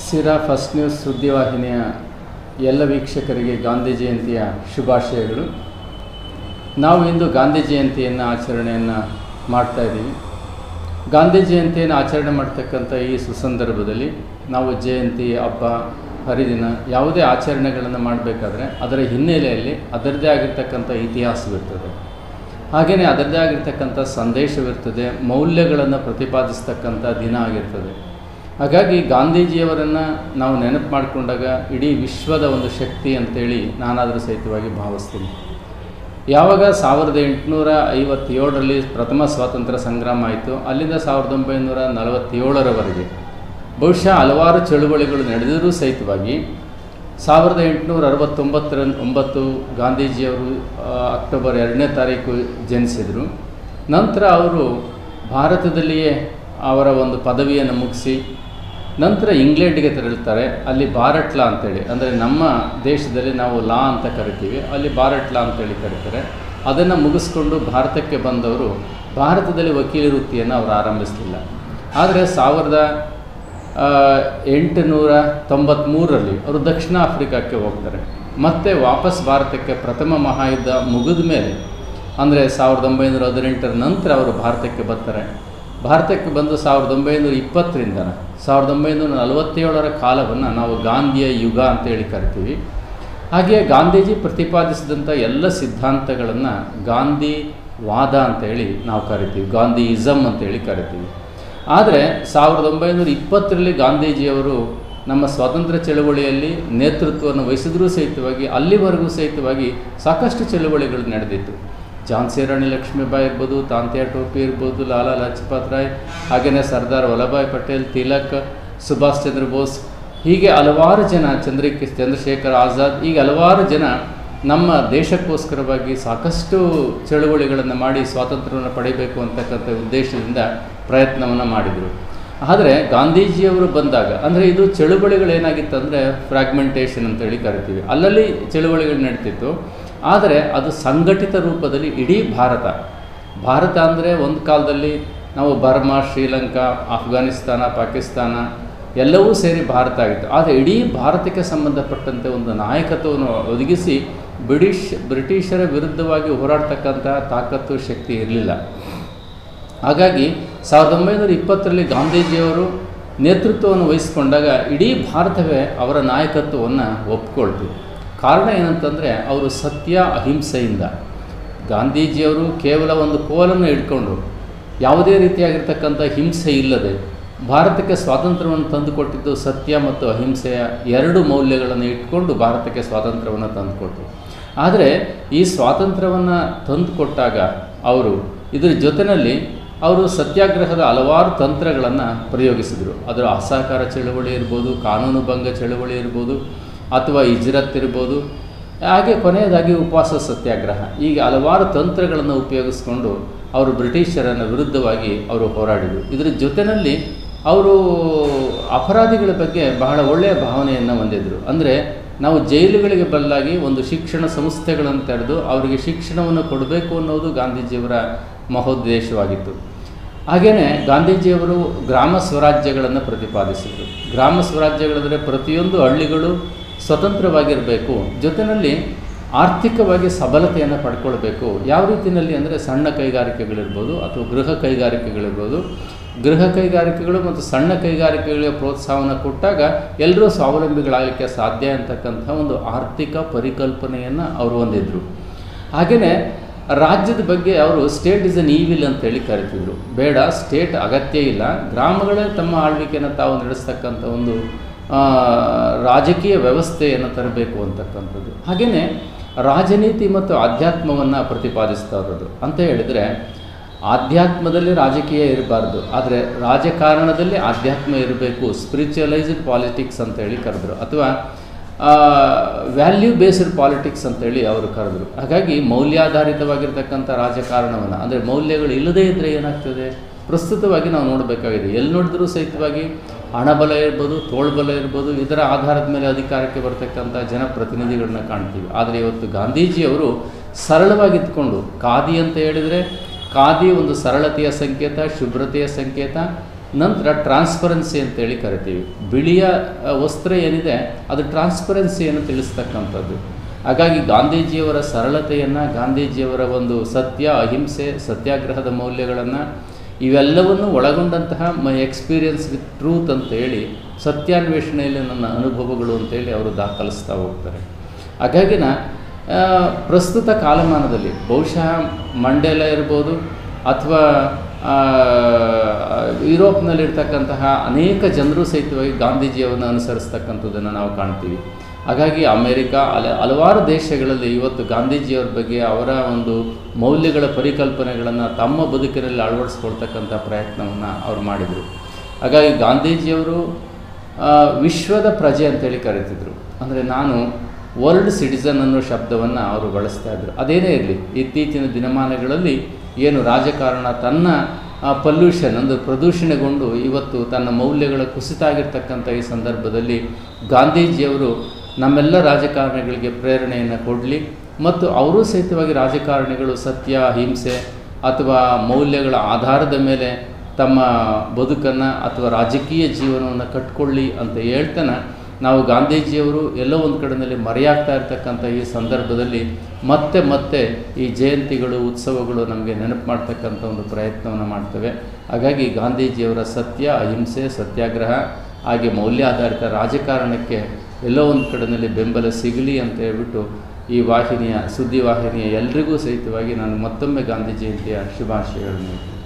ಸಿರಾ first news ಸುದ್ದಿವಾಹಿನಿಯ ಎಲ್ಲ ವೀಕ್ಷಕರಿಗೆ ಗಾಂಧಿ ಜಯಂತಿಯ ಶುಭಾಶಯಗಳು ನಾವು ಇಂದು ಗಾಂಧಿ ಜಯಂತಿಯನ್ನು ಆಚರಣೆಯನ್ನು ಮಾಡ್ತಾ ಇದ್ದೀವಿ ಗಾಂಧಿ ಜಯಂತಿಯನ್ನು ಆಚರಣೆ ಮಾಡ್ತಕ್ಕಂಥ ಈ ಸುಸಂದರ್ಭದಲ್ಲಿ ನಾವು ಜಯಂತಿ ಹಬ್ಬ ಹರಿದಿನ ಯಾವುದೇ ಆಚರಣೆಗಳನ್ನು ಮಾಡಬೇಕಾದ್ರೆ ಅದರ ಹಿನ್ನೆಲೆಯಲ್ಲಿ ಅದರದ್ದೇ ಆಗಿರ್ತಕ್ಕಂಥ ಇತಿಹಾಸವಿರ್ತದೆ ಹಾಗೆಯೇ ಅದರದ್ದೇ ಆಗಿರ್ತಕ್ಕಂಥ ಸಂದೇಶವಿರ್ತದೆ ಮೌಲ್ಯಗಳನ್ನು ಪ್ರತಿಪಾದಿಸ್ತಕ್ಕಂಥ ದಿನ ಆಗಿರ್ತದೆ ಹಾಗಾಗಿ ಗಾಂಧೀಜಿಯವರನ್ನು ನಾವು ನೆನಪು ಮಾಡಿಕೊಂಡಾಗ ಇಡೀ ವಿಶ್ವದ ಒಂದು ಶಕ್ತಿ ಅಂತೇಳಿ ನಾನಾದರೂ ಸಹಿತವಾಗಿ ಭಾವಿಸ್ತೀನಿ ಯಾವಾಗ ಸಾವಿರದ ಎಂಟುನೂರ ಐವತ್ತೇಳರಲ್ಲಿ ಪ್ರಥಮ ಸ್ವಾತಂತ್ರ್ಯ ಸಂಗ್ರಾಮ ಆಯಿತು ಅಲ್ಲಿಂದ ಸಾವಿರದ ಒಂಬೈನೂರ ನಲವತ್ತೇಳರವರೆಗೆ ಬಹುಶಃ ಹಲವಾರು ಚಳುವಳಿಗಳು ನಡೆದರೂ ಸಹಿತವಾಗಿ ಸಾವಿರದ ಎಂಟುನೂರ ಅರವತ್ತೊಂಬತ್ತರ ಒಂಬತ್ತು ಗಾಂಧೀಜಿಯವರು ಆ, ಅಕ್ಟೋಬರ್ ಎರಡನೇ ತಾರೀಕು ಜನಿಸಿದರು ನಂತರ ಅವರು ಭಾರತದಲ್ಲಿಯೇ ಅವರ ಒಂದು ಪದವಿಯನ್ನು ಮುಗಿಸಿ ನಂತರ ಇಂಗ್ಲೆಂಡಿಗೆ ತೆರಳುತ್ತಾರೆ ಅಲ್ಲಿ ಬಾರಟ್ ಲಾ ಅಂತೇಳಿ ಅಂದರೆ ನಮ್ಮ ದೇಶದಲ್ಲಿ ನಾವು ಲಾ ಅಂತ ಕರಿತೀವಿ ಅಲ್ಲಿ ಬಾರಟ್ ಲಾ ಅಂತೇಳಿ ಕರೀತಾರೆ ಅದನ್ನು ಮುಗಿಸ್ಕೊಂಡು ಭಾರತಕ್ಕೆ ಬಂದವರು ಭಾರತದಲ್ಲಿ ವಕೀಲಿ ವೃತ್ತಿಯನ್ನು ಅವರು ಆರಂಭಿಸಲಿಲ್ಲ ಆದರೆ ಸಾವಿರದ ಆ, ಎಂಟುನೂರ ತೊಂಬತ್ತ್ಮೂರರಲ್ಲಿ ಅವರು ದಕ್ಷಿಣ ಆಫ್ರಿಕಾಕ್ಕೆ ಹೋಗ್ತಾರೆ ಮತ್ತೆ ವಾಪಸ್ ಭಾರತಕ್ಕೆ ಪ್ರಥಮ ಮಹಾಯುದ್ಧ ಮುಗಿದ ಮೇಲೆ ಅಂದರೆ ಸಾವಿರದ ಒಂಬೈನೂರ ಹದಿನೆಂಟರ ನಂತರ ಅವರು ಭಾರತಕ್ಕೆ ಬರ್ತಾರೆ ಭಾರತಕ್ಕೆ ಬಂದು ಸಾವಿರದ ಒಂಬೈನೂರ ಇಪ್ಪತ್ತರಿಂದ ಸಾವಿರದ ಒಂಬೈನೂರ ನಲವತ್ತೇಳರ ಕಾಲವನ್ನು ನಾವು ಗಾಂಧಿಯ ಯುಗ ಅಂತೇಳಿ ಕರಿತೀವಿ ಹಾಗೆಯೇ ಗಾಂಧೀಜಿ ಪ್ರತಿಪಾದಿಸಿದಂಥ ಎಲ್ಲ ಸಿದ್ಧಾಂತಗಳನ್ನು ಗಾಂಧಿ ವಾದ ಅಂತೇಳಿ ನಾವು ಕರಿತೀವಿ ಗಾಂಧಿ ಇಸಮ್ ಅಂತೇಳಿ ಕರಿತೀವಿ ಆದರೆ ಸಾವಿರದ ಒಂಬೈನೂರ ಇಪ್ಪತ್ತರಲ್ಲಿ ಗಾಂಧೀಜಿಯವರು ನಮ್ಮ ಸ್ವಾತಂತ್ರ್ಯ ಚಳವಳಿಯಲ್ಲಿ ನೇತೃತ್ವವನ್ನು ವಹಿಸಿದ್ರೂ ಸಹಿತವಾಗಿ ಅಲ್ಲಿವರೆಗೂ ಸಹಿತವಾಗಿ ಸಾಕಷ್ಟು ಚಳವಳಿಗಳು ನಡೆದಿತ್ತು ಝಾನ್ಸಿ ರಾಣಿ ಲಕ್ಷ್ಮೀಬಾಯಿ ಇರ್ಬೋದು ತಾಂತ್ಯಾ ಟೋಪಿ ಇರ್ಬೋದು ಲಾಲಾ ಲಜಪತ್ ರಾಯ್ ಹಾಗೆಯೇ ಸರ್ದಾರ್ ವಲ್ಲಭಾಯ್ ಪಟೇಲ್ ತಿಲಕ್ ಸುಭಾಷ್ ಚಂದ್ರ ಬೋಸ್ ಹೀಗೆ ಹಲವಾರು ಜನ ಚಂದ್ರಿಕ ಚಂದ್ರಶೇಖರ್ ಆಜಾದ್ ಹೀಗೆ ಹಲವಾರು ಜನ ನಮ್ಮ ದೇಶಕ್ಕೋಸ್ಕರವಾಗಿ ಸಾಕಷ್ಟು ಚಳುವಳಿಗಳನ್ನು ಮಾಡಿ ಸ್ವಾತಂತ್ರ್ಯವನ್ನು ಪಡೆಯಬೇಕು ಅಂತಕ್ಕಂಥ ಉದ್ದೇಶದಿಂದ ಪ್ರಯತ್ನವನ್ನು ಮಾಡಿದರು ಆದರೆ ಗಾಂಧೀಜಿಯವರು ಬಂದಾಗ ಅಂದರೆ ಇದು ಚಳುವಳಿಗಳೇನಾಗಿತ್ತು ಅಂದರೆ ಫ್ರಾಗ್ಮೆಂಟೇಷನ್ ಅಂತೇಳಿ ಕರಿತೀವಿ ಅಲ್ಲಲ್ಲಿ ಚಳುವಳಿಗಳು ನಡೀತಿತ್ತು ಆದರೆ ಅದು ಸಂಘಟಿತ ರೂಪದಲ್ಲಿ ಇಡೀ ಭಾರತ ಭಾರತ ಅಂದರೆ ಒಂದು ಕಾಲದಲ್ಲಿ ನಾವು ಬರ್ಮಾ ಶ್ರೀಲಂಕಾ ಅಫ್ಘಾನಿಸ್ತಾನ ಪಾಕಿಸ್ತಾನ ಎಲ್ಲವೂ ಸೇರಿ ಭಾರತ ಆಗಿತ್ತು ಆದರೆ ಇಡೀ ಭಾರತಕ್ಕೆ ಸಂಬಂಧಪಟ್ಟಂತೆ ಒಂದು ನಾಯಕತ್ವವನ್ನು ಒದಗಿಸಿ ಬ್ರಿಟಿಷ್ ಬ್ರಿಟಿಷರ ವಿರುದ್ಧವಾಗಿ ಹೋರಾಡ್ತಕ್ಕಂತಹ ತಾಕತ್ತು ಶಕ್ತಿ ಇರಲಿಲ್ಲ ಹಾಗಾಗಿ ಸಾವಿರದ ಒಂಬೈನೂರ ಇಪ್ಪತ್ತರಲ್ಲಿ ಗಾಂಧೀಜಿಯವರು ನೇತೃತ್ವವನ್ನು ವಹಿಸಿಕೊಂಡಾಗ ಇಡೀ ಭಾರತವೇ ಅವರ ನಾಯಕತ್ವವನ್ನು ಒಪ್ಕೊಳ್ತು ಕಾರಣ ಏನಂತಂದರೆ ಅವರು ಸತ್ಯ ಅಹಿಂಸೆಯಿಂದ ಗಾಂಧೀಜಿಯವರು ಕೇವಲ ಒಂದು ಕೋಲನ್ನು ಇಟ್ಕೊಂಡು ಯಾವುದೇ ರೀತಿಯಾಗಿರ್ತಕ್ಕಂಥ ಹಿಂಸೆ ಇಲ್ಲದೆ ಭಾರತಕ್ಕೆ ಸ್ವಾತಂತ್ರ್ಯವನ್ನು ತಂದುಕೊಟ್ಟಿದ್ದು ಸತ್ಯ ಮತ್ತು ಅಹಿಂಸೆಯ ಎರಡು ಮೌಲ್ಯಗಳನ್ನು ಇಟ್ಕೊಂಡು ಭಾರತಕ್ಕೆ ಸ್ವಾತಂತ್ರ್ಯವನ್ನು ತಂದುಕೊಟ್ರು ಆದರೆ ಈ ಸ್ವಾತಂತ್ರ್ಯವನ್ನು ತಂದುಕೊಟ್ಟಾಗ ಅವರು ಇದರ ಜೊತೆಯಲ್ಲಿ ಅವರು ಸತ್ಯಾಗ್ರಹದ ಹಲವಾರು ತಂತ್ರಗಳನ್ನು ಪ್ರಯೋಗಿಸಿದರು ಅದರ ಅಸಹಕಾರ ಚಳವಳಿ ಇರ್ಬೋದು ಕಾನೂನು ಭಂಗ ಚಳವಳಿ ಇರ್ಬೋದು ಅಥವಾ ಇಜ್ರತ್ ಇರ್ಬೋದು ಹಾಗೆ ಕೊನೆಯದಾಗಿ ಉಪವಾಸ ಸತ್ಯಾಗ್ರಹ ಹೀಗೆ ಹಲವಾರು ತಂತ್ರಗಳನ್ನು ಉಪಯೋಗಿಸ್ಕೊಂಡು ಅವರು ಬ್ರಿಟಿಷರನ್ನ ವಿರುದ್ಧವಾಗಿ ಅವರು ಹೋರಾಡಿದರು ಇದರ ಜೊತೆಯಲ್ಲಿ ಅವರು ಅಪರಾಧಿಗಳ ಬಗ್ಗೆ ಬಹಳ ಒಳ್ಳೆಯ ಭಾವನೆಯನ್ನು ಹೊಂದಿದ್ರು ಅಂದರೆ ನಾವು ಜೈಲುಗಳಿಗೆ ಬದಲಾಗಿ ಒಂದು ಶಿಕ್ಷಣ ಸಂಸ್ಥೆಗಳನ್ನು ತೆರೆದು ಅವರಿಗೆ ಶಿಕ್ಷಣವನ್ನು ಕೊಡಬೇಕು ಅನ್ನೋದು ಗಾಂಧೀಜಿಯವರ ಮಹೋದ್ದೇಶವಾಗಿತ್ತು ಹಾಗೆಯೇ ಗಾಂಧೀಜಿಯವರು ಗ್ರಾಮ ಸ್ವರಾಜ್ಯಗಳನ್ನು ಪ್ರತಿಪಾದಿಸಿದರು ಗ್ರಾಮ ಸ್ವರಾಜ್ಯಗಳಂದರೆ ಪ್ರತಿಯೊಂದು ಹಳ್ಳಿಗಳು ಸ್ವತಂತ್ರವಾಗಿರಬೇಕು ಜೊತೆಯಲ್ಲಿ ಆರ್ಥಿಕವಾಗಿ ಸಬಲತೆಯನ್ನು ಪಡ್ಕೊಳ್ಬೇಕು ಯಾವ ರೀತಿಯಲ್ಲಿ ಅಂದರೆ ಸಣ್ಣ ಕೈಗಾರಿಕೆಗಳಿರ್ಬೋದು ಅಥವಾ ಗೃಹ ಕೈಗಾರಿಕೆಗಳಿರ್ಬೋದು ಗೃಹ ಕೈಗಾರಿಕೆಗಳು ಮತ್ತು ಸಣ್ಣ ಕೈಗಾರಿಕೆಗಳಿಗೆ ಪ್ರೋತ್ಸಾಹವನ್ನು ಕೊಟ್ಟಾಗ ಎಲ್ಲರೂ ಸ್ವಾವಲಂಬಿಗಳಾಗಲಿಕ್ಕೆ ಸಾಧ್ಯ ಅಂತಕ್ಕಂಥ ಒಂದು ಆರ್ಥಿಕ ಪರಿಕಲ್ಪನೆಯನ್ನು ಅವರು ಹೊಂದಿದ್ರು ಹಾಗೆಯೇ ರಾಜ್ಯದ ಬಗ್ಗೆ ಅವರು ಸ್ಟೇಟ್ ಇಸ್ ಅನ್ ಈವಿಲ್ ಅಂತೇಳಿ ಕರಿತಿದ್ರು ಬೇಡ ಸ್ಟೇಟ್ ಅಗತ್ಯ ಇಲ್ಲ ಗ್ರಾಮಗಳೇ ತಮ್ಮ ಆಳ್ವಿಕೆಯನ್ನು ತಾವು ನಡೆಸ್ತಕ್ಕಂಥ ಒಂದು ಆ, ರಾಜಕೀಯ ವ್ಯವಸ್ಥೆಯನ್ನು ತರಬೇಕು ಅಂತಕ್ಕಂಥದ್ದು ಹಾಗೆಯೇ ರಾಜನೀತಿ ಮತ್ತು ಆಧ್ಯಾತ್ಮವನ್ನು ಪ್ರತಿಪಾದಿಸ್ತಾ ಇರೋದು ಅಂತ ಹೇಳಿದರೆ ಆಧ್ಯಾತ್ಮದಲ್ಲಿ ರಾಜಕೀಯ ಇರಬಾರ್ದು ಆದರೆ ರಾಜಕಾರಣದಲ್ಲಿ ಆಧ್ಯಾತ್ಮ ಇರಬೇಕು ಸ್ಪಿರಿಚುವಲೈಸ್ಡ್ ಪಾಲಿಟಿಕ್ಸ್ ಅಂತೇಳಿ ಕರೆದ್ರು ಅಥವಾ ವ್ಯಾಲ್ಯೂ ಬೇಸ್ಡ್ ಪಾಲಿಟಿಕ್ಸ್ ಅಂತೇಳಿ ಅವರು ಕರೆದ್ರು ಹಾಗಾಗಿ ಮೌಲ್ಯಾಧಾರಿತವಾಗಿರ್ತಕ್ಕಂಥ ರಾಜಕಾರಣವನ್ನು ಅಂದರೆ ಮೌಲ್ಯಗಳು ಇಲ್ಲದೇ ಇದ್ದರೆ ಏನಾಗ್ತದೆ ಪ್ರಸ್ತುತವಾಗಿ ನಾವು ನೋಡಬೇಕಾಗಿದೆ ಎಲ್ಲಿ ನೋಡಿದ್ರೂ ಸಹಿತವಾಗಿ ಹಣಬಲ ಇರ್ಬೋದು ತೋಳ್ಬಲ ಇರ್ಬೋದು ಇದರ ಆಧಾರದ ಮೇಲೆ ಅಧಿಕಾರಕ್ಕೆ ಬರ್ತಕ್ಕಂಥ ಜನಪ್ರತಿನಿಧಿಗಳನ್ನ ಕಾಣ್ತೀವಿ ಆದರೆ ಇವತ್ತು ಗಾಂಧೀಜಿಯವರು ಸರಳವಾಗಿದ್ದುಕೊಂಡು ಖಾದಿ ಅಂತ ಹೇಳಿದರೆ ಖಾದಿ ಒಂದು ಸರಳತೆಯ ಸಂಕೇತ ಶುಭ್ರತೆಯ ಸಂಕೇತ ನಂತರ ಟ್ರಾನ್ಸ್ಪರೆನ್ಸಿ ಅಂತೇಳಿ ಕರಿತೀವಿ ಬಿಳಿಯ ಆ, ವಸ್ತ್ರ ಏನಿದೆ ಅದು ಟ್ರಾನ್ಸ್ಪರೆನ್ಸಿಯನ್ನು ತಿಳಿಸ್ತಕ್ಕಂಥದ್ದು ಹಾಗಾಗಿ ಗಾಂಧೀಜಿಯವರ ಸರಳತೆಯನ್ನು ಗಾಂಧೀಜಿಯವರ ಒಂದು ಸತ್ಯ ಅಹಿಂಸೆ ಸತ್ಯಾಗ್ರಹದ ಮೌಲ್ಯಗಳನ್ನು ಇವೆಲ್ಲವನ್ನು ಒಳಗೊಂಡಂತಹ ಮೈ ಎಕ್ಸ್ಪೀರಿಯನ್ಸ್ ವಿತ್ ಟ್ರೂತ್ ಅಂತೇಳಿ ಸತ್ಯಾನ್ವೇಷಣೆಯಲ್ಲಿ ನನ್ನ ಅನುಭವಗಳು ಅಂತೇಳಿ ಅವರು ದಾಖಲಿಸ್ತಾ ಹೋಗ್ತಾರೆ ಹಾಗಾಗಿನ ಆ, ಪ್ರಸ್ತುತ ಕಾಲಮಾನದಲ್ಲಿ ಬಹುಶಃ ಮಂಡೇಲ ಇರ್ಬೋದು ಅಥವಾ ಯುರೋಪ್ನಲ್ಲಿರ್ತಕ್ಕಂತಹ ಅನೇಕ ಜನರು ಸಹಿತವಾಗಿ ಗಾಂಧೀಜಿಯನ್ನು ಅನುಸರಿಸ್ತಕ್ಕಂಥದ್ದನ್ನು ನಾವು ಕಾಣ್ತೀವಿ ಹಾಗಾಗಿ ಅಮೇರಿಕ ಹಲ ಹಲವಾರು ದೇಶಗಳಲ್ಲಿ ಇವತ್ತು ಗಾಂಧೀಜಿಯವ್ರ ಬಗ್ಗೆ ಅವರ ಒಂದು ಮೌಲ್ಯಗಳ ಪರಿಕಲ್ಪನೆಗಳನ್ನು ತಮ್ಮ ಬದುಕಿನಲ್ಲಿ ಅಳವಡಿಸ್ಕೊಳ್ತಕ್ಕಂಥ ಪ್ರಯತ್ನವನ್ನು ಅವರು ಮಾಡಿದರು ಹಾಗಾಗಿ ಗಾಂಧೀಜಿಯವರು ಆ, ವಿಶ್ವದ ಪ್ರಜೆ ಅಂತೇಳಿ ಕರೀತಿದ್ರು ಅಂದರೆ ನಾನು ವರ್ಲ್ಡ್ ಸಿಟಿಸನ್ ಅನ್ನೋ ಶಬ್ದವನ್ನು ಅವರು ಬಳಸ್ತಾ ಇದ್ರು ಅದೇನೇ ಇರಲಿ ಇತ್ತೀಚಿನ ದಿನಮಾನಗಳಲ್ಲಿ ಏನು ರಾಜಕಾರಣ ತನ್ನ ಪಲ್ಯೂಷನ್ ಅಂದರೆ ಪ್ರದೂಷಣೆಗೊಂಡು ಇವತ್ತು ತನ್ನ ಮೌಲ್ಯಗಳ ಕುಸಿತ ಆಗಿರ್ತಕ್ಕಂಥ ಈ ಸಂದರ್ಭದಲ್ಲಿ ಗಾಂಧೀಜಿಯವರು ನಮ್ಮೆಲ್ಲ ರಾಜಕಾರಣಿಗಳಿಗೆ ಪ್ರೇರಣೆಯನ್ನು ಕೊಡಲಿ ಮತ್ತು ಅವರೂ ಸಹಿತವಾಗಿ ರಾಜಕಾರಣಿಗಳು ಸತ್ಯ ಅಹಿಂಸೆ ಅಥವಾ ಮೌಲ್ಯಗಳ ಆಧಾರದ ಮೇಲೆ ತಮ್ಮ ಬದುಕನ್ನು ಅಥವಾ ರಾಜಕೀಯ ಜೀವನವನ್ನು ಕಟ್ಕೊಳ್ಳಿ ಅಂತ ಹೇಳ್ತಾನೆ ನಾವು ಗಾಂಧೀಜಿಯವರು ಎಲ್ಲೋ ಒಂದು ಕಡೆಯಲ್ಲಿ ಮರೆಯಾಗ್ತಾ ಇರ್ತಕ್ಕಂಥ ಈ ಸಂದರ್ಭದಲ್ಲಿ ಮತ್ತೆ ಮತ್ತೆ ಈ ಜಯಂತಿಗಳು ಉತ್ಸವಗಳು ನಮಗೆ ನೆನಪು ಮಾಡ್ತಕ್ಕಂಥ ಒಂದು ಪ್ರಯತ್ನವನ್ನು ಮಾಡ್ತವೆ ಹಾಗಾಗಿ ಗಾಂಧೀಜಿಯವರ ಸತ್ಯ ಅಹಿಂಸೆ ಸತ್ಯಾಗ್ರಹ ಹಾಗೆ ಮೌಲ್ಯಾಧಾರಿತ ರಾಜಕಾರಣಕ್ಕೆ ಎಲ್ಲೋ ಒಂದು ಕಡೆಯಲ್ಲಿ ಬೆಂಬಲ ಸಿಗಲಿ ಅಂತ ಹೇಳ್ಬಿಟ್ಟು ಈ ವಾಹಿನಿಯ ಸುದ್ದಿ ವಾಹಿನಿಯ ಎಲ್ರಿಗೂ ಸಹಿತವಾಗಿ ನಾನು ಮತ್ತೊಮ್ಮೆ ಗಾಂಧಿ ಜಯಂತಿಯ ಶುಭಾಶಯಗಳನ್ನು